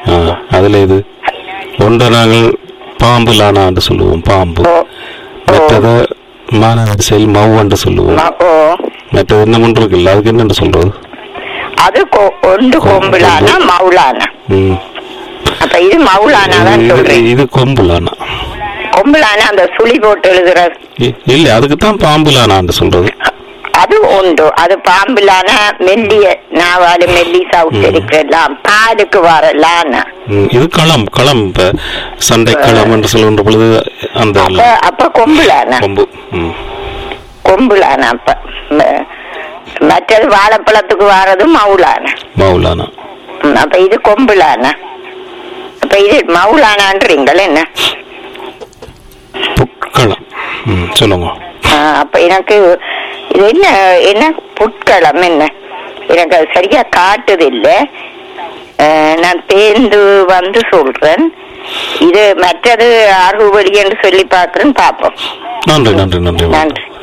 ஆ, அதுல இது ஒன்றை நாங்கள் பாம்பு லானா என்று சொல்லுவோம் பாம்பு ஓ மற்றது மானவரிசையில் மவ் என்று சொல்லுவோம் ம- ஓ மற்றது என்ன ஒன்று இருக்குல்ல அதுக்கு என்னென்று சொல்றது அது கொ- ஒன்று கொம்புலானா மவுலானா ம். அப்ப இது மவுலானா தான் இது- சொல்றேன் இது கொம்பு லானா கொம்புலானா அந்த சுழி போட்டு எழுதுற இ- இல்ல அதுக்கு தான் பாம்பு லானான்னு சொல்றது அது உண்டு அது பாம்புலான மெல்லிய நாவாலு மெல்லி சவுட் இருக்கிறலாம் பாலுக்கு வரலான ம், இது களம் களம் இப்ப சண்டை களம் என்று சொல்லுகின்ற பொழுது அந்த அப்ப அப்ப கொம்புலான கொம்பு ம். கொம்புலான அப்ப ம- மற்றது வாழைப்பழத்துக்கு வாரது மவுலான மௌலானா ம், அப்ப இது கொம்புலான அப்ப இது மவுலானான்றீங்கள் என்ன புக்களம் ம், சொல்லுங்க ஆ, அப்ப எனக்கு இது என்ன என்ன புட்களம் என்ன எனக்கு அது சரியா காட்டுது இல்ல நான் பேந்து வந்து சொல்றேன் இது மற்றது ஆர்வ வழி என்று சொல்லி பார்க்கிறேன் பார்ப்போம் நன்றி நன்றி நன்றி நன்றி